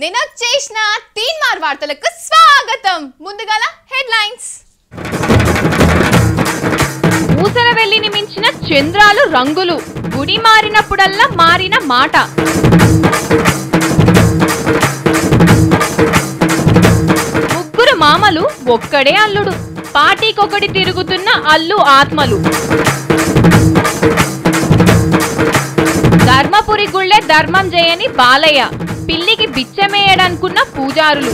నేను వచ్చేసిన తీన్ మార్ వార్తలకు స్వాగతం ముందుగాల హెడ్లైన్స్ ఊసర వెల్లిని మించిన చంద్రాలు రంగులు గుడి మారినప్పుడల్లా మారిన మాట ముగ్గురు మామలు ఒక్కడే అల్లుడు పార్టీకొకటి తిరుగుతున్న అల్లు ఆత్మలు ధర్మపురి గుళ్ళే ధర్మం చేయని బాలయ్య పిల్లికి బిచ్చమేయడనుకున్న పూజారులు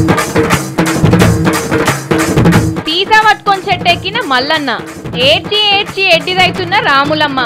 తీసా పట్టుకొని చెట్టెక్కిన మల్లన్న ఏడ్చి ఏడ్చి ఎడ్డిదైతున్న రాములమ్మ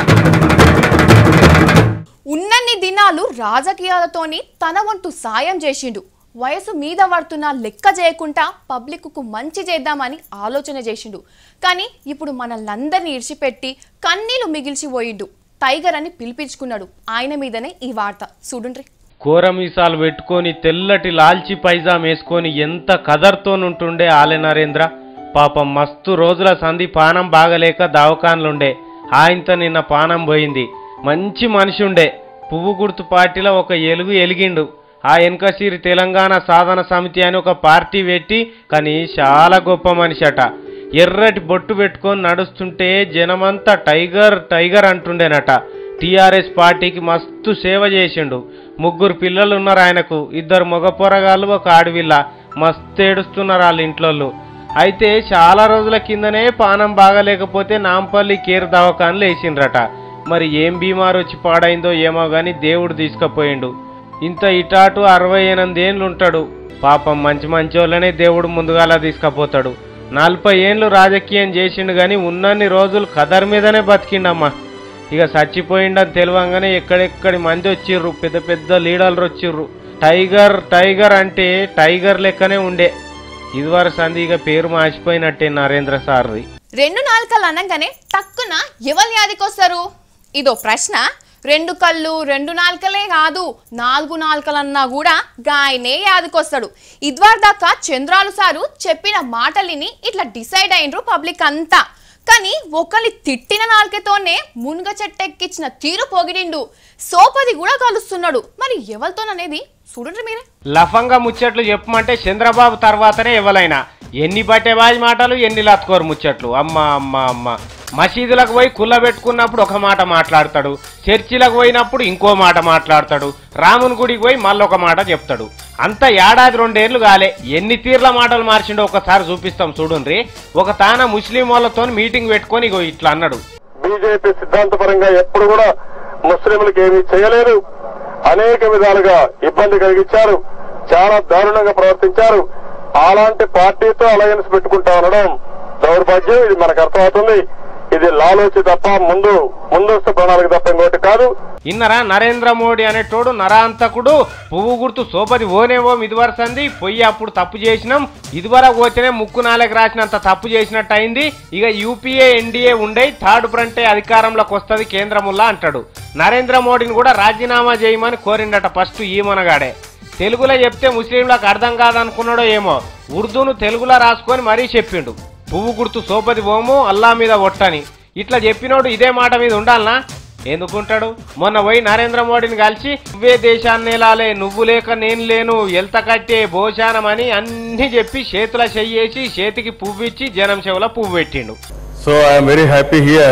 ఉన్నన్ని దినాలు రాజకీయాలతోని తన వంతు సాయం చేసిండు వయసు మీద పడుతున్న లెక్క చేయకుండా పబ్లిక్కు మంచి చేద్దామని ఆలోచన చేసిండు కానీ ఇప్పుడు మనల్నందరినీ ఇడిచిపెట్టి కన్నీళ్లు మిగిల్చిపోయిండు టైగర్ అని పిలిపించుకున్నాడు ఆయన మీదనే ఈ వార్త చూడుండ్రి కూరమీసాలు పెట్టుకొని తెల్లటి లాల్చి పైజాం వేసుకొని ఎంత కదర్తోనుంటుండే ఆలె నరేంద్ర పాపం మస్తు రోజుల సంధి పానం బాగలేక దవాఖాన్లుండే ఆయనతో నిన్న పానం పోయింది మంచి మనిషి ఉండే పువ్వు గుర్తు పార్టీలో ఒక ఎలుగు ఎలిగిండు ఆ వెనకసిరి తెలంగాణ సాధన సమితి అని ఒక పార్టీ పెట్టి కానీ చాలా గొప్ప మనిషి అట ఎర్రటి బొట్టు పెట్టుకొని నడుస్తుంటే జనమంతా టైగర్ టైగర్ అంటుండేనట టీఆర్ఎస్ పార్టీకి మస్తు సేవ చేసిండు ముగ్గురు పిల్లలు ఉన్నారు ఆయనకు ఇద్దరు మగ పొరగాళ్ళు ఒక ఆడవిల్ల మస్తు ఏడుస్తున్నారు వాళ్ళ ఇంట్లోళ్ళు అయితే చాలా రోజుల కిందనే పానం బాగలేకపోతే నాంపల్లి కేర్ దవాఖానలు వేసిండ్రట మరి ఏం బీమారు వచ్చి పాడైందో ఏమో గాని దేవుడు తీసుకుపోయిండు ఇంత ఇటాటు అరవై ఎనిమిది ఏండ్లు ఉంటాడు పాపం మంచి మంచి వాళ్ళనే దేవుడు ముందుగాల తీసుకుపోతాడు నలభై ఏండ్లు రాజకీయం చేసిండు కానీ ఉన్నన్ని రోజులు కదర్ మీదనే బతికిండమ్మా ఇక చచ్చిపోయిండని తెలియంగానే ఎక్కడెక్కడి మంది వచ్చిర్రు పెద్ద పెద్ద లీడర్లు వచ్చిర్రు టైగర్ టైగర్ అంటే టైగర్ లెక్కనే ఉండే ఇదివరకు సంధి ఇక పేరు మార్చిపోయినట్టే నరేంద్ర సార్ది రెండు నాలుకలు అనగానే టక్కున ఎవరు యాదికొస్తారు ఇదో ప్రశ్న రెండు కళ్ళు రెండు నాలుకలే కాదు నాలుగు నాలుకలన్నా కూడా గాయనే యాదికొస్తాడు ఇదివరకు దాకా చంద్రాలు సారు చెప్పిన మాటలిని ఇట్లా డిసైడ్ అయినరు పబ్లిక్ అంతా కానీ ఒకరి తిట్టిన నాలుకతోనే మునుగ చెట్టెక్కించిన తీరు పొగిడిండు సోపది కూడా కలుస్తున్నాడు మరి ఎవరితోననేది చూడండి మీరే లఫంగా ముచ్చట్లు చెప్పమంటే చంద్రబాబు తర్వాతనే ఎవరైనా ఎన్ని బట్టేబాజి మాటలు ఎన్ని లత్కోరు ముచ్చట్లు అమ్మ అమ్మ అమ్మ మసీదులకు పోయి కుల్ల పెట్టుకున్నప్పుడు ఒక మాట మాట్లాడతాడు చర్చిలకు పోయినప్పుడు ఇంకో మాట మాట్లాడతాడు రాముని గుడికి పోయి మళ్ళొక మాట చెప్తాడు అంత ఏడాది రెండేళ్లు కాలే ఎన్ని తీర్ల మాటలు మార్చిండో ఒకసారి చూపిస్తాం చూడుండ్రి ఒక తాన ముస్లిం వాళ్ళతో మీటింగ్ పెట్టుకొని ఇగో ఇట్లా అన్నాడు బీజేపీ సిద్ధాంతపరంగా ఎప్పుడు కూడా ముస్లింలకు ఏమీ చేయలేదు అనేక విధాలుగా ఇబ్బంది కలిగించారు చాలా దారుణంగా ప్రవర్తించారు అలాంటి పార్టీతో అలయన్స్ పెట్టుకుంటా ఉండడం దౌర్భాగ్యం ఇది మనకు అర్థమవుతుంది ఇది లాలోచి తప్ప ముందు ముందస్తు ప్రణాళిక తప్ప ఇంకోటి కాదు ఇన్నరా నరేంద్ర మోడీ అనేటోడు నరాంతకుడు పువ్వు గుర్తు సోపది ఓనేవో ఇదివరసంది పొయ్యి అప్పుడు తప్పు చేసినాం ఇదివరకు పోతేనే ముక్కు నాలుగు రాసినంత తప్పు చేసినట్టు అయింది ఇక యూపీఏ ఎన్డీఏ ఉండే థర్డ్ ఫ్రంటే అధికారంలోకి వస్తుంది కేంద్రముల్లా అంటాడు నరేంద్ర మోడీని కూడా రాజీనామా చేయమని కోరిండట ఫస్ట్ ఈ మనగాడే తెలుగులో చెప్తే ముస్లింలకు అర్థం కాదనుకున్నాడో ఏమో ఉర్దూను తెలుగులో రాసుకొని మరీ చెప్పిండు పువ్వు గుర్తు సోపది ఓము అల్లా మీద ఒట్టని ఇట్లా చెప్పినోడు ఇదే మాట మీద ఉండాలనా ఎందుకుంటాడు మొన్న పోయి నరేంద్ర మోడీని కలిసి నువ్వే దేశాన్ని ఎలాలే నువ్వు లేక నేను లేను ఎల్త కట్టే భోజనం అని అన్ని చెప్పి చేతుల చెయ్యేసి చేతికి పువ్వు ఇచ్చి జనం చెవుల పువ్వు పెట్టిండు So I am very happy here.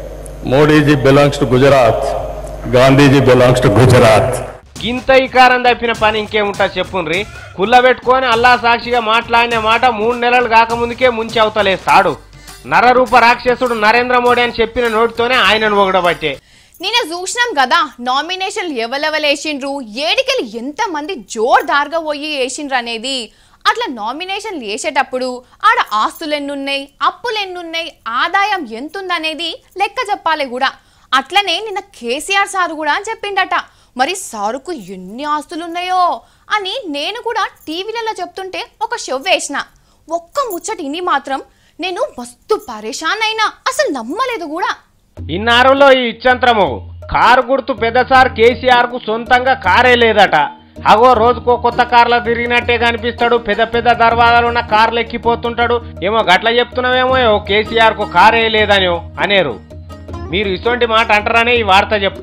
Modi ji belongs to Gujarat. Gandhi ji belongs to Gujarat. గింత ఇకారం తప్పిన పని ఇంకేముంటా చెప్పుండ్రి కుల్ల పెట్టుకొని అల్లా సాక్షిగా మాట్లాడిన మాట మూడు నెలలు కాకముందుకే ముంచి అవతలేస్తాడు నరరూప రాక్షసుడు నరేంద్ర మోడీ అని చెప్పిన నోటితోనే ఆయనను ఒగడబట్టే నిన్న చూసినాం కదా నామినేషన్లు ఎవరెవరు వేసిండ్రు ఏడికెళ్ళి ఎంతమంది జోర్దార్గా పోయి వేసిండ్రు అనేది అట్లా నామినేషన్లు వేసేటప్పుడు ఆడ ఆస్తులు ఎన్నున్నాయి అప్పులు ఎన్నున్నాయి ఆదాయం ఎంతుందనేది లెక్క చెప్పాలి కూడా అట్లనే నిన్న కేసీఆర్ సార్ కూడా చెప్పిండట మరి సారుకు ఎన్ని ఆస్తులు ఉన్నాయో అని నేను కూడా టీవీలలో చెప్తుంటే ఒక షవ్ వేసిన ఒక్క ముచ్చట ఇని మాత్రం నేను మస్తు పరేషాన్ అయినా అసలు నమ్మలేదు కూడా ఇన్నారులో ఈ ఇచ్చంత్రము కారు గుర్తు పెద్దసార్ కేసీఆర్ కు సొంతంగా కారే లేదట అగో రోజుకో కొత్త కార్లో తిరిగినట్టే కనిపిస్తాడు పెద్ద పెద్ద దర్వాజాలు ఉన్న కార్లు ఎక్కిపోతుంటాడు ఏమో గట్ల చెప్తున్నావేమో ఓ కేసీఆర్ కు కారే లేదని అనేరు మీరు ఇటువంటి మాట అంటారనే ఈ వార్త చెప్తున్నా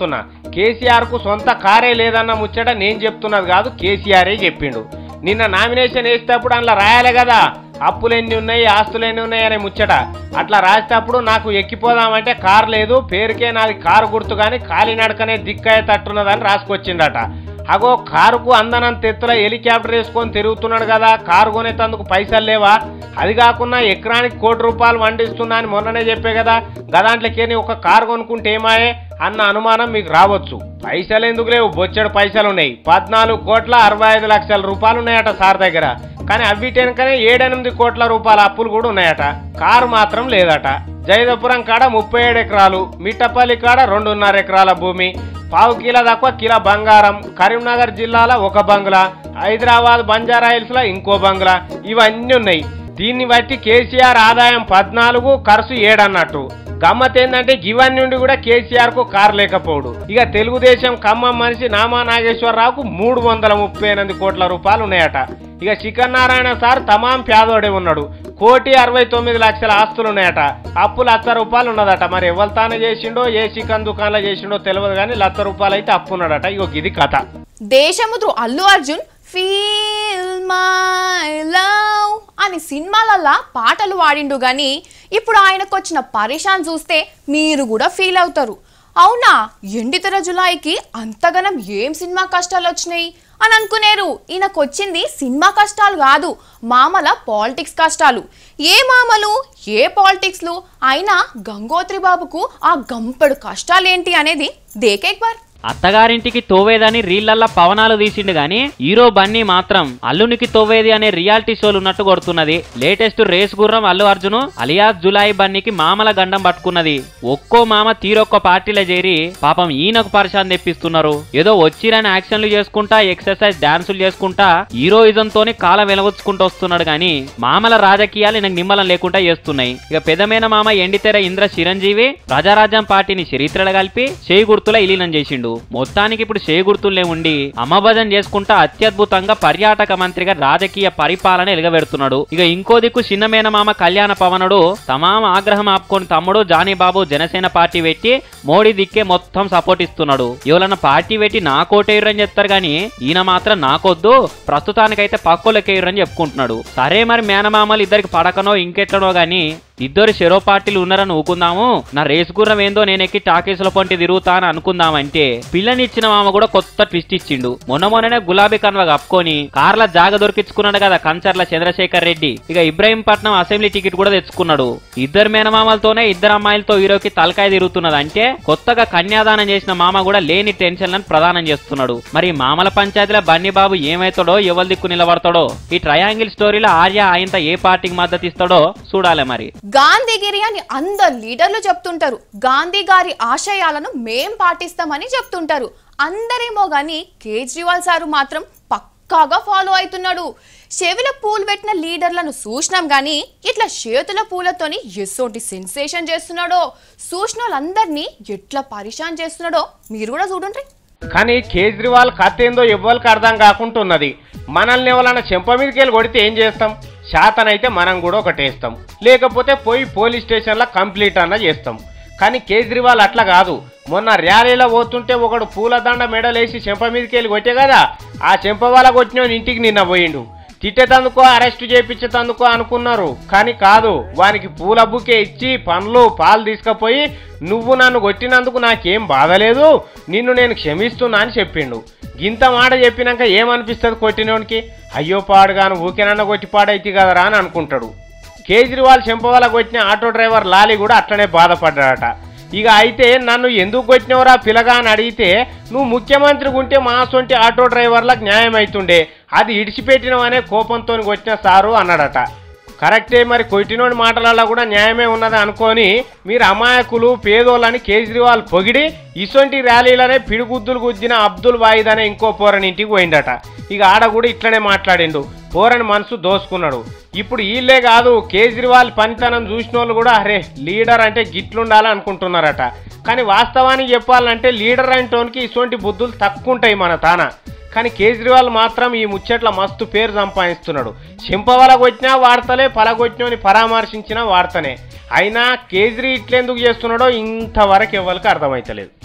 కేసీఆర్ కు సొంత కారే లేదన్న ముచ్చట నేను చెప్తున్నది కాదు కేసీఆరే చెప్పిండు నిన్న నామినేషన్ వేసేటప్పుడు అందులో రాయాలి కదా అప్పులు ఎన్ని ఉన్నాయి ఆస్తులు ఎన్ని ఉన్నాయి అనే ముచ్చట అట్లా రాసేటప్పుడు నాకు ఎక్కిపోదామంటే కారు లేదు పేరుకే నాది కారు గుర్తు కానీ కాలినడకనే దిక్కయ్య తట్టున్నదని రాసుకొచ్చిండట అగో కారుకు అందనంత ఎత్తుల హెలికాప్టర్ వేసుకొని తిరుగుతున్నాడు కదా కారు కొనేటందుకు పైసలు లేవా అది కాకుండా ఎకరానికి కోటి రూపాయలు వండిస్తున్నా అని మొన్ననే చెప్పే కదా గదాంట్లోకేని ఒక కారు కొనుక్కుంటే ఏమాయే అన్న అనుమానం మీకు రావచ్చు పైసలు ఎందుకు లేవు బొచ్చడు పైసలు ఉన్నాయి పద్నాలుగు కోట్ల అరవై ఐదు లక్షల రూపాయలు ఉన్నాయట సార్ దగ్గర కానీ అవిటెనకనే ఏడెనిమిది కోట్ల రూపాయల అప్పులు కూడా ఉన్నాయట కారు మాత్రం లేదట జైదపురం కాడ ముప్పై ఏడు ఎకరాలు మిట్టపల్లి కాడ రెండున్నర ఎకరాల భూమి పావు కిలో తక్కువ కిలో బంగారం కరీంనగర్ జిల్లాలో ఒక బంగ్లా హైదరాబాద్ బంజారా హిల్స్ లో ఇంకో బంగ్లా ఇవన్నీ ఉన్నాయి దీన్ని బట్టి కేసీఆర్ ఆదాయం పద్నాలుగు ఖర్చు ఏడన్నట్టు గమ్మత్ ఏంటంటే ఇవన్నీ నుండి కూడా కేసీఆర్ కు కారు లేకపోడు ఇక తెలుగుదేశం ఖమ్మం మనిషి నామా నాగేశ్వరరావుకు మూడు వందల ముప్పై ఎనిమిది కోట్ల రూపాయలు ఉన్నాయట ఇక చికన్ నారాయణ సార్ తమాం పేదోడే ఉన్నాడు కోటి అరవై తొమ్మిది లక్షల ఆస్తులు ఉన్నాయట అప్పు లక్ష రూపాయలు ఉన్నదట మరి ఎవరు తానే చేసిండో ఏ చికన్ దుకాణంలో చేసిండో తెలియదు కానీ లక్ష రూపాయలు అయితే అప్పు ఉన్నాడట ఇగో ఇది కథ Desamuduru Allu Arjun feel my love అని సినిమాలల్లా పాటలు వాడిండు గాని ఇప్పుడు ఆయనకు వచ్చిన పరిశాన్ చూస్తే మీరు కూడా ఫీల్ అవుతారు అవునా ఎండితెర జులాయికి అంతగనం ఏం సినిమా కష్టాలు వచ్చినాయి అని అనుకునేరు ఈయనకు వచ్చింది సినిమా కష్టాలు కాదు మామల పాలిటిక్స్ కష్టాలు ఏ మామలు ఏ పాలిటిక్స్లు అయినా గంగోత్రి బాబుకు ఆ గంపెడు కష్టాలేంటి అనేది దేకేక్ బార్ అత్తగారింటికి తోవేదని రీళ్లల్లా పవనాలు తీసిండు గాని హీరో బన్నీ మాత్రం అల్లునికి తోవేది అనే రియాలిటీ షోలు ఉన్నట్టు కొడుతున్నది latest race Gurram Allu Arjun alias Julayi బన్నీకి మామల గండం పట్టుకున్నది ఒక్కో మామ తీరొక్క పార్టీలో చేరి పాపం ఈయనకు పరిశాన్ తెప్పిస్తున్నారు ఏదో వచ్చిరని యాక్షన్లు చేసుకుంటా ఎక్సర్సైజ్ డాన్సులు చేసుకుంటా హీరోయిజం తోని కాలం వెలవచ్చుకుంటూ వస్తున్నాడు గాని మామల రాజకీయాలు ఈయనకు నిమ్మలం లేకుండా చేస్తున్నాయి ఇక పెదమైన మామ ఎండితెర ఇంద్ర చిరంజీవి ప్రజారాజ్యం పార్టీని చరిత్రలో కలిపి చేయి గుర్తుల ఇలీనం చేసిండు మొత్తానికి ఇప్పుడు చేయి గుర్తుల్లే ఉండి అమ్మభజన చేసుకుంటా అత్యద్భుతంగా పర్యాటక మంత్రిగా రాజకీయ పరిపాలన ఎలుగబెడుతున్నాడు ఇక ఇంకో దిక్కు చిన్నమేన మామ కళ్యాణ పవనుడు తమామ ఆగ్రహం ఆపుకొని తమ్ముడు జానీ బాబు జనసేన పార్టీ పెట్టి మోడీ దిక్కే మొత్తం సపోర్ట్ ఇస్తున్నాడు ఎవరన్నా పార్టీ పెట్టి నా కోటేయురని చెప్తారు గాని ఈయన మాత్రం నాకొద్దు ప్రస్తుతానికైతే పక్కోలకేయురని చెప్పుకుంటున్నాడు సరే మరి మేనమామలు ఇద్దరికి పడకనో ఇంకెట్లనో గాని ఇద్దరు షెరో పార్టీలు ఉన్నారని ఊకుందాము నా రేసు గుర్రం ఏందో నేను ఎక్కి టాకీసుల పొంటి తిరుగుతా అని అనుకుందామంటే పిల్లనిచ్చిన మామ కూడా కొత్త ట్విస్ట్ ఇచ్చిండు మొన్న మొన్ననే గులాబీ కన్వ కప్పుకొని కార్ల జాగ దొరికించుకున్నాడు కదా కంచర్ల చంద్రశేఖర్ రెడ్డి ఇక ఇబ్రాహీంపట్నం అసెంబ్లీ టికెట్ కూడా తెచ్చుకున్నాడు ఇద్దరు మేనమామలతోనే ఇద్దరు అమ్మాయిలతో హీరోకి తలకాయ తిరుగుతున్నది అంటే కొత్తగా కన్యాదానం చేసిన మామ కూడా లేని టెన్షన్లను ప్రదానం చేస్తున్నాడు మరి మామల పంచాయతీలో బన్నీ బాబు ఏమైతాడో ఎవరి దిక్కు నిలబడతాడో ఈ ట్రయాంగిల్ స్టోరీలో ఆర్య ఆయనతో ఏ పార్టీకి మద్దతు ఇస్తాడో చూడాలి మరి గాంధీగిరి అని అందరు లీడర్లు చెప్తుంటారు గాంధీ గారి ఆశయాలను మేం పాటిస్తామని చెప్తుంటారు అందరేమో గాని కేజ్రీవాల్ సారు మాత్రం పక్కాగా ఫాలో అవుతున్నాడు చెవిల పూలు పెట్టిన లీడర్లను చూసినాం గాని ఇట్లా చేతుల పూలతోని ఎసోటి సెన్సేషన్ చేస్తున్నాడో చూసిన వాళ్ళందరినీ ఎట్లా పరిశాన్ చేస్తున్నాడో మీరు కూడా చూడండి కానీ కేజ్రీవాల్ కథ ఏందో ఎవ్వరికి అర్థం కాకుంటున్నది మనల్ని ఎవరైనా చెంప మీదకి వెళ్ళి కొడితే ఏం చేస్తాం శాతనైతే మనం కూడా ఒకటేస్తాం లేకపోతే పోయి పోలీస్ స్టేషన్లో కంప్లీట్ అన్న చేస్తాం కానీ కేజ్రీవాల్ అట్లా కాదు మొన్న ర్యాలీలో పోతుంటే ఒకడు పూలదండ మెడలేసి చెంప మీదకి వెళ్ళి కొట్టే కదా ఆ చెంప వాళ్ళ కొట్టిన ఇంటికి నిన్న పోయిండు తిట్టేతందుకో అరెస్ట్ చేపించేతందుకో అనుకున్నారు కానీ కాదు వానికి పూల బుకే ఇచ్చి పండ్లు పాలు తీసుకుపోయి నువ్వు నన్ను కొట్టినందుకు నాకేం బాధ లేదు నిన్ను నేను క్షమిస్తున్నా అని చెప్పిండు గింత మాట చెప్పినాక ఏమనిపిస్తుంది కొట్టినోనికి అయ్యో పాడుగాను ఊకేనన్న కొట్టి పాడైతే కదరా అని అనుకుంటాడు కేజ్రీవాల్ చెంపవల కొట్టిన ఆటో డ్రైవర్ లాలి కూడా అట్లనే బాధపడ్డాడట ఇక అయితే నన్ను ఎందుకు కొట్టినవరా పిల్లగా అని అడిగితే నువ్వు ముఖ్యమంత్రి ఉంటే మా సొంటి ఆటో డ్రైవర్లకు న్యాయం అవుతుండే అది ఇడిచిపెట్టినవనే కోపంతో కొట్టిన సారు అన్నాడట కరెక్టే మరి కొట్టినోడి మాటలలో కూడా న్యాయమే ఉన్నది అనుకొని మీరు అమాయకులు పేదోళ్ళని కేజ్రీవాల్ పొగిడి ఇసొంటి ర్యాలీలనే పిడిగుద్దులు గుద్దిన అబ్దుల్ వాయిద్ అనే ఇంకో పోరని ఇంటికి పోయిండట ఇక ఆడ కూడా ఇట్లనే మాట్లాడిండు పోరని మనసు దోసుకున్నాడు ఇప్పుడు వీళ్ళే కాదు కేజ్రీవాల్ పనితనం చూసిన వాళ్ళు కూడా అరే లీడర్ అంటే గిట్లుండాలి అనుకుంటున్నారట కానీ వాస్తవానికి చెప్పాలంటే లీడర్ అంటోనికి ఇటువంటి బుద్ధులు తక్కువ ఉంటాయి మన తాన కానీ కేజ్రీవాల్ మాత్రం ఈ ముచ్చట్ల మస్తు పేరు సంపాదిస్తున్నాడు చింపవల కొట్టినా వార్తలే పలగొట్టినని పరామర్శించినా వార్తనే అయినా కేజ్రీ ఇట్లెందుకు చేస్తున్నాడో ఇంతవరకు ఎవరికి అర్థమైతలేదు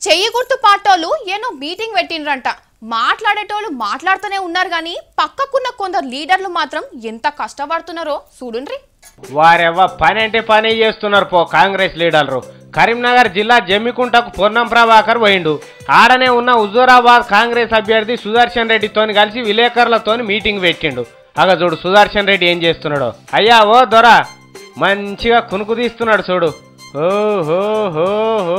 చెయ్యి గుర్తు పాటోళ్ళు ఏనో మీటింగ్ పెట్టిండ్రంట మాట్లాడేటోళ్ళు మాట్లాడుతూనే ఉన్నారు కానీ పక్కకున్న కొందరు లీడర్లు మాత్రం ఎంత కష్టపడుతున్నారో చూడుండ్రి వారెవ్వ పని అంటే పని చేస్తున్నారు పో కాంగ్రెస్ లీడర్లు కరీంనగర్ జిల్లా జమ్మికుంటకు పొన్నం ప్రభాకర్ పోయిండు ఆడనే ఉన్న హుజూరాబాద్ కాంగ్రెస్ అభ్యర్థి సుదర్శన్ రెడ్డితోని కలిసి విలేకరులతోని మీటింగ్ పెట్టిండు అగ చూడు సుదర్శన్ రెడ్డి ఏం చేస్తున్నాడో అయ్యా ఓ దొర మంచిగా కునుకు తీస్తున్నాడు చూడు ఓ హో హో హో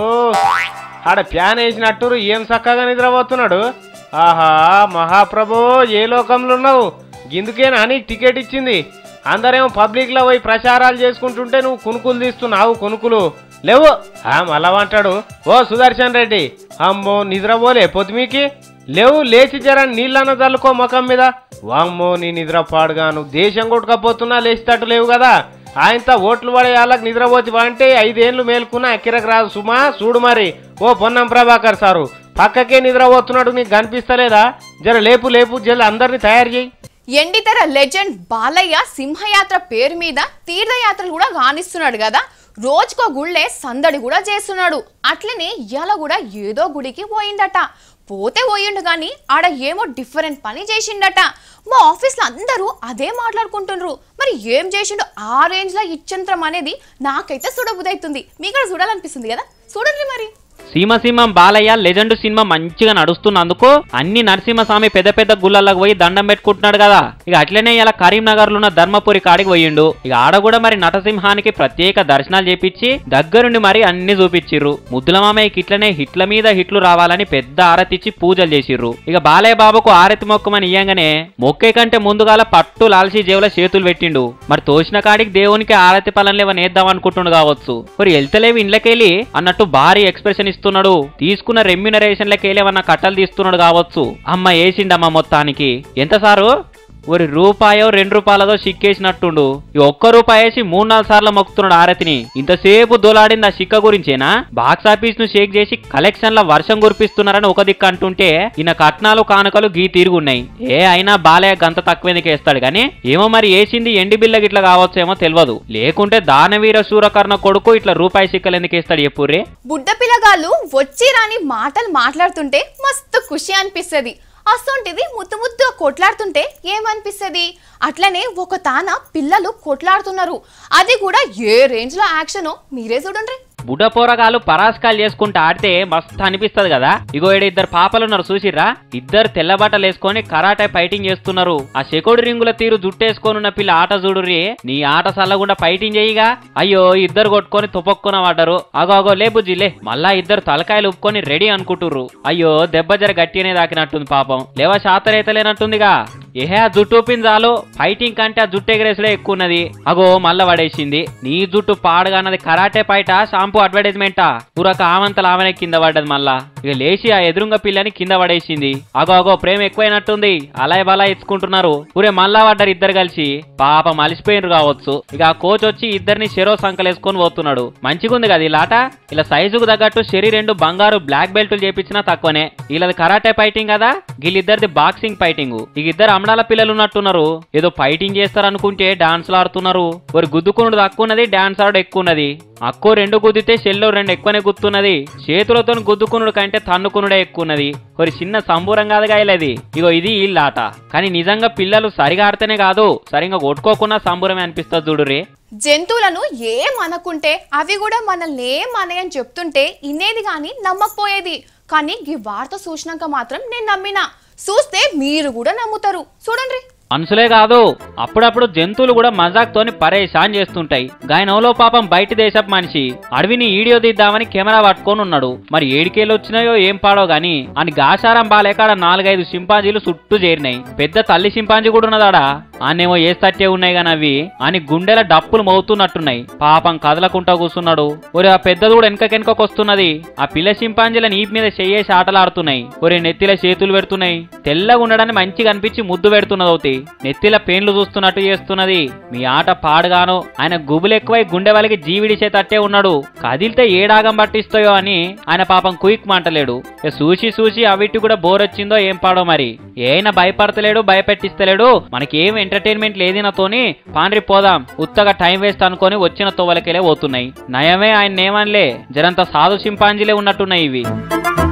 ఆడ ప్యాన్ వేసినట్టు ఏం చక్కగా నిద్రపోతున్నాడు ఆహా మహాప్రభు ఏ లోకంలో ఉన్నావు గిందుకేనా నీకు టికెట్ ఇచ్చింది అందరేమో పబ్లిక్ లో పోయి ప్రచారాలు చేసుకుంటుంటే నువ్వు కునుకులు తీస్తున్నావు కునుకులు లేవు ఆ మళ్ళవంటాడు ఓ సుదర్శన్ రెడ్డి అమ్మో నిద్రపోలే పొద్దుమీకి లేవు లేచి జర నీళ్ళన్న చల్లుకో ముఖం మీద వామ్మో నీ నిద్ర పాడుగాను దేశం కొట్టుకపోతున్నా లేచితట్టు లేవు కదా ఆయనతో ఓట్లు పడే వాళ్ళకి నిద్రపోతి అంటే ఐదేళ్లు మేలుకున్నా ఎక్కిరకు రాదు సుమా చూడు మరి ఓ పొన్నం ప్రభాకర్ సారు పక్కకే నిద్రపోతున్నాడు నీకు కనిపిస్తలేదా జర లేపు లేపు జర అందరిని తయారు చేయి ఎండితెర లెజెండ్ బాలయ్య సింహయాత్ర పేరు మీద తీర్థయాత్రలు కూడా కానిస్తున్నాడు కదా రోజుకో గుళ్ళే సందడి కూడా చేస్తున్నాడు అట్లనే ఇవాళ కూడా ఏదో గుడికి పోయిందట పోతే పోయిండు కానీ ఆడ ఏమో డిఫరెంట్ పని చేసిండట మా ఆఫీస్లో అందరూ అదే మాట్లాడుకుంటుండ్రు మరి ఏం చేసిండు ఆ రేంజ్లో ఇచ్చంత్రం అనేది నాకైతే చూడబుదవుతుంది మీకు కూడా చూడాలనిపిస్తుంది కదా చూడండి మరి సీమసింహం బాలయ్య లెజెండ్ సినిమా మంచిగా నడుస్తున్నందుకు అన్ని నరసింహస్వామి పెద్ద పెద్ద గుళ్ళలకు పోయి దండం పెట్టుకుంటున్నాడు కదా ఇక అట్లనే ఇలా కరీంనగర్ లో ఉన్న ధర్మపురి కాడికి పోయిండు ఇక ఆడ కూడా మరి నటసింహానికి ప్రత్యేక దర్శనాలు చేపించి దగ్గరుండి మరి అన్ని చూపించిర్రు ముద్దుల మామయ్యకి ఇట్లనే హిట్ల మీద హిట్లు రావాలని పెద్ద ఆరతిచ్చి పూజలు చేసిర్రు ఇక బాలయ్య బాబుకు ఆరతి మొక్కమని ఇయ్యంగానే మొక్కే కంటే ముందుగాల పట్టు లాల్చి జేవుల చేతులు పెట్టిండు మరి తోసిన కాడికి దేవునికి ఆరతి పనులు ఏమని వేద్దాం అనుకుంటుండు కావచ్చు మరి వెళ్తలేవి ఇండ్లకెళ్ళి అన్నట్టు భారీ ఎక్స్ప్రెషన్ ఇస్తున్నాడు తీసుకున్న రెమ్యునరేషన్ లకేలేమన్నా కట్టలు తీస్తున్నాడు కావచ్చు అమ్మ వేసిండమ్మ మొత్తానికి ఎంత సారు ఒక రూపాయో రెండు రూపాయలదో సిక్కేసినట్టుండు ఈ ఒక్క రూపాయి వేసి మూడు నాలుగు సార్లు మొక్కుతున్నాడు ఆరతిని ఇంతసేపు దోలాడింది ఆ సిక్క గురించేనా బాక్స్ ఆఫీస్ ను షేక్ చేసి కలెక్షన్ల వర్షం కురిపిస్తున్నారని ఒక దిక్కు అంటుంటే ఈయన కట్నాలు కానుకలు గీ తిరుగున్నాయి ఏ అయినా బాలయ్య గంత తక్కువ వేస్తాడు కానీ ఏమో మరి వేసింది ఎండి బిల్ల గిట్ల కావచ్చేమో తెలియదు లేకుంటే దానవీర సూరకర్ణ కొడుకు ఇట్లా రూపాయి సిక్కలు ఎందుకు వేస్తాడు చెప్పుర్రే బుడ్డ పిల్లగాళ్ళు వచ్చి రాని మాటలు మాట్లాడుతుంటే మస్తు ఖుషి అనిపిస్తుంది అసొంటిది ముద్దు ముద్దు కొట్లాడుతుంటే ఏమనిపిస్తుంది అట్లనే ఒక తాన పిల్లలు కొట్లాడుతున్నారు అది కూడా ఏ రేంజ్ లో యాక్షనో మీరే చూడండి బుడ్డ పోరగాలు పరాస్కాలు చేసుకుంటూ ఆడితే మస్తు అనిపిస్తది కదా ఇగో ఈడ ఇద్దరు పాపలు ఉన్నారు చూసిర్రా ఇద్దరు తెల్ల బట్టలు వేసుకొని కరాటే ఫైటింగ్ చేస్తున్నారు ఆ శకుడు రింగుల తీరు జుట్టేసుకొని ఉన్న పిల్ల ఆట చూడుర్రి నీ ఆట సల్లగుండా ఫైటింగ్ చేయిగా అయ్యో ఇద్దరు కొట్టుకొని తుపక్కున పడ్డారు అగో అగో లే బుజ్జి లే మళ్ళా ఇద్దరు తలకాయలు ఉప్పుకొని రెడీ అనుకుంటుర్రు అయ్యో దెబ్బ జర గట్టినే దాకినట్టుంది పాపం లేవా శాతరైతలేనట్టుందిగా ఏహే ఆ జుట్టు ఊపింది చాలు ఫైటింగ్ కంటే ఆ జుట్టు ఎగరేసుడే ఎక్కువ ఉన్నది అగో మళ్ళా పడేసింది నీ జుట్టు పాడుగానది కరాటే పైట షాంపూ అడ్వర్టైజ్మెంటా పూరక ఆమంతలు ఆమెనే కింద పడ్డది మళ్ళా ఇక లేచి ఆ ఎదురుంగ పిల్లని కింద పడేసింది అగో అగో ప్రేమ ఎక్కువైనట్టుంది అలాయ్ బలా ఇచ్చుకుంటున్నారు ఊరే మళ్ళా పడ్డారు ఇద్దరు కలిసి పాపం అలిసిపోయినరు కావచ్చు ఇక ఆ కోచ్ వచ్చి ఇద్దరిని షెరో సంకలేసుకొని పోతున్నాడు మంచిగుంది కదా ఇలా ఇలా సైజుకు తగ్గట్టు షెరీ రెండు బంగారు బ్లాక్ బెల్ట్లు చేపించినా తక్కువనే వీళ్ళది కరాటే ఫైటింగ్ కదా వీళ్ళిద్దరిది బాక్సింగ్ ఫైటింగ్ ఇక ఇద్దరు అమడాల పిల్లలు ఉన్నట్టున్నారు ఏదో ఫైటింగ్ చేస్తారు అనుకుంటే డాన్స్లు ఆడుతున్నారు ఒక గుద్దుకునుడు తక్కువ ఉన్నది డాన్స్ ఆడు ఎక్కువ ఉన్నది అక్కో రెండు గుద్దితే షెల్లో రెండు ఎక్కువనే గుర్తున్నది చేతులతో గుద్దుకునుడు కంటే తన్నుకునుడే ఎక్కువ ఉన్నది ఒక చిన్న సంబూరం కాదుగా ఇది ఇగో ఇది వీళ్ళ ఆట కానీ నిజంగా పిల్లలు సరిగా ఆడితేనే కాదు సరిగా కొట్టుకోకుండా సంబూరమే అనిపిస్తుంది చూడురే జంతువులను ఏం అనకుంటే అవి కూడా మనల్ని ఏం అనయని చెప్తుంటే ఇనేది కానీ నమ్మకపోయేది కానీ ఈ వార్త చూసినాక మాత్రం నేను నమ్మినా చూస్తే మీరు కూడా నమ్ముతారు చూడండి మనుషులే కాదు అప్పుడప్పుడు జంతువులు కూడా మజాక్తోని పరేషాన్ చేస్తుంటాయి గాయనవలో పాపం బయట దేశపు మనిషి అడవిని ఈడియో తీద్దామని కెమెరా పట్టుకొని ఉన్నాడు మరి ఏడికేళ్ళు వచ్చినాయో ఏం పాడో గాని అని గాశారం బాలేకాడ నాలుగైదు సింపాంజీలు చుట్టూ చేరినాయి పెద్ద తల్లి సింపాంజీ కూడా ఉన్నదాడా ఆనేమో ఏ తట్టే ఉన్నాయి గాని అవి అని గుండెల డప్పులు మోగుతున్నట్టున్నాయి పాపం కదలకుంటా కూర్చున్నాడు ఒరే ఆ పెద్దది కూడా వెనకకెనకకు వస్తున్నది ఆ పిల్ల సింపాంజీల నీపు మీద చెయ్యేసి ఆటలాడుతున్నాయి ఒరే నెత్తిల చేతులు పెడుతున్నాయి తెల్లగా ఉండడానికి మంచిగా అనిపించి ముద్దు పెడుతున్నది అవుతాయి నెత్తిల పేన్లు చూస్తున్నట్టు చేస్తున్నది మీ ఆట పాడుగాను ఆయన గుబులు ఎక్కువై గుండె వాళ్ళకి జీవిడిసే తట్టే ఉన్నాడు కదిలితే ఏడాగం పట్టిస్తాయో అని ఆయన పాపం కుయిక్ మంటలేడు ఇక చూసి చూసి అవిటి కూడా బోర్ వచ్చిందో ఏం పాడో మరి ఏమైనా భయపడతలేడు భయపెట్టిస్తలేడు మనకేం ఎంటర్టైన్మెంట్ లేదు నాతోని పాండ్రి పోదాం ఉత్తగా టైం వేస్ట్ అనుకొని వచ్చిన తోవలకెళ్ళే పోతున్నాయి నయమే ఆయన ఏమనలే జరంత సాధు సింపాంజీలే ఉన్నట్టున్నాయి ఇవి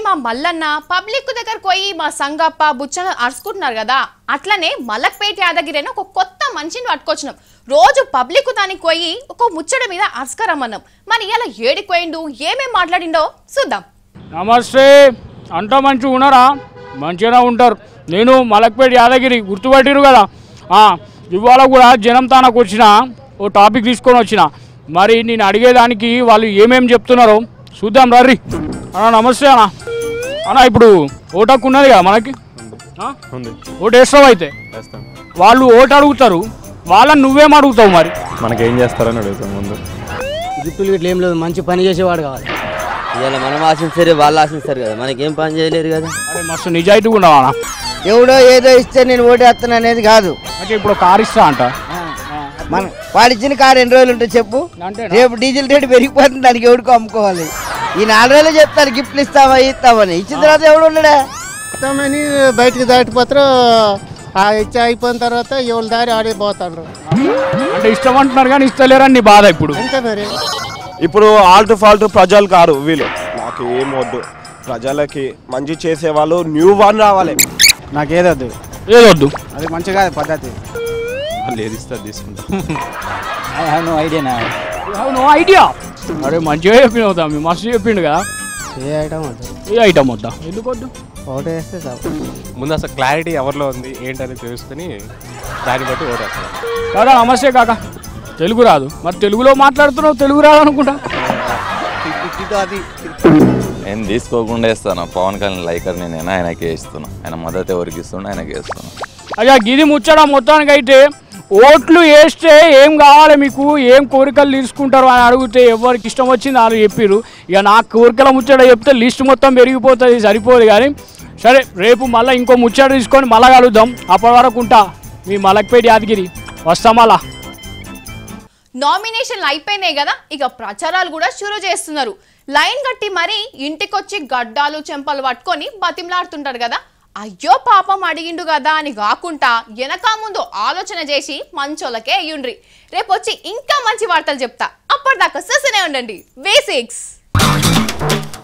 మా మల్లన్న పబ్లిక్ దగ్గరకు పోయి మా సంగప్ప బుచ్చన అరుచుకుంటున్నారు కదా అట్లనే మలక్పేట యాదగిరి అని ఒక కొత్త మనిషిని పట్టుకొచ్చినాం రోజు పబ్లిక్ దానికి పోయి ఒక ముచ్చట మీద అరుచుకరమ్మన్నాం మరి ఇలా ఏడికి పోయిండు ఏమేం మాట్లాడిండో చూద్దాం నమస్తే అంతా మంచిగా ఉన్నారా మంచిగానే ఉంటారు నేను మలక్పేట యాదగిరి గుర్తుపట్టిరు కదా ఆ, ఇవాళ కూడా జనం తానకు వచ్చిన ఓ టాపిక్ తీసుకొని వచ్చిన మరి నేను అడిగేదానికి వాళ్ళు ఏమేం చెప్తున్నారో చూద్దాం రర్రి అన్న నమస్తే అన్న అన్న ఇప్పుడు ఓటకు ఉన్నది కదా మనకి ఆ? ఉంది ఓటు వేస్తావు అయితే వేస్తాం వాళ్ళు ఓటు అడుగుతారు వాళ్ళని నువ్వేం అడుగుతావు మరి మనకేం చేస్తారని అడుగుతాం ముందు గిఫ్టులు గిట్ల ఏం లేదు మంచి పని చేసేవాడు కావాలి ఇవాళ మనం ఆశిస్తారు వాళ్ళు ఆశిస్తారు కదా మనకేం పని చేయలేరు కదా అరే మస్తు నిజాయితీగా ఉండవా ఎవడో ఏదో ఇస్తే నేను ఓటేస్తాను అనేది కాదు అంటే ఇప్పుడు కార్ ఇస్తా అంట మన వాడు ఇచ్చిన కారు ఎన్ని రోజులు ఉంటుంది చెప్పు అంతేనా? రేపు డీజిల్ రేటు పెరిగిపోతుంది దానికి ఎవడికో అమ్ముకోవాలి ఈ నాలుగు రోజులు చెప్తారు గిఫ్ట్లు ఇస్తావా ఇస్తామని ఇచ్చిన తర్వాత ఎవడు ఉండడా ఇస్తామని బయటకు దాటిపోతారు ఆ ఇచ్చి అయిపోయిన తర్వాత ఎవరి దారి ఆడిపోతారు అంటే ఇష్టం అంటున్నారు కానీ ఇస్తలేరని నీ బాధ ఇప్పుడు అంతే మరి ఇప్పుడు ఆల్ట్ ఫాల్ట్ ప్రజలు కాదు వీళ్ళు నాకు ఏం వద్దు ప్రజలకి మంచి చేసే వాళ్ళు న్యూ వన్ రావాలి నాకు ఏదొద్దు ఏదొద్దు అది మంచి కాదు పద్ధతి వాళ్ళు ఏది ఇస్తారు తీసుకుంటాం ఐడియానా అవును ఐడియా అరే మంచిగా చెప్పినావు తమ్మి మస్తు చెప్పిండు కదా ఏ ఐటమ్ వద్దు ఏ ఐటమ్ వద్దా ఎందుకు వద్దు ఓటు వేస్తే చాలు ముందు అసలు క్లారిటీ ఎవరిలో ఉంది ఏంటని తెలుసుకుని దాన్ని బట్టి ఓటేస్తాం కాకా నమస్తే కాకా తెలుగు రాదు మరి తెలుగులో మాట్లాడుతున్నావు తెలుగు రాదు అనుకుంటా నేను తీసుకోకుండా ఇస్తాను పవన్ కళ్యాణ్ లైకర్ నేను ఆయనకి ఇస్తున్నా ఆయన మద్దతు ఎవరికి ఇస్తున్నా ఆయనకి ఇస్తున్నా అయ్యా గిది ముచ్చడం మొత్తానికి అయితే ఓట్లు వేస్తే ఏం కావాలి మీకు ఏం కోరికలు తీసుకుంటారు అని అడిగితే ఎవరికి ఇష్టం వచ్చింది వాళ్ళు చెప్పిర్రు ఇక నా కోరికల ముచ్చట చెప్తే లిస్ట్ మొత్తం పెరిగిపోతుంది సరిపోదు కానీ సరే రేపు మళ్ళీ ఇంకో ముచ్చట తీసుకొని మళ్ళా కలుద్దాం అప్పటి వరకు ఉంటా మీ మలక్పేట యాదగిరి వస్తాం మళ్ళా నామినేషన్లు అయిపోయినాయి కదా ఇక ప్రచారాలు కూడా షురూ చేస్తున్నారు లైన్ కట్టి మరీ ఇంటికొచ్చి గడ్డాలు చెంపలు పట్టుకొని బతిమలాడుతుంటారు కదా అయ్యో పాపం అడిగిండు కదా అని కాకుండా వెనక ముందు ఆలోచన చేసి మంచోళ్ళకే అయ్యుండ్రి రేపు వచ్చి ఇంకా మంచి వార్తలు చెప్తా అప్పటిదాకా చూస్తూనే ఉండండి వేసిక్స్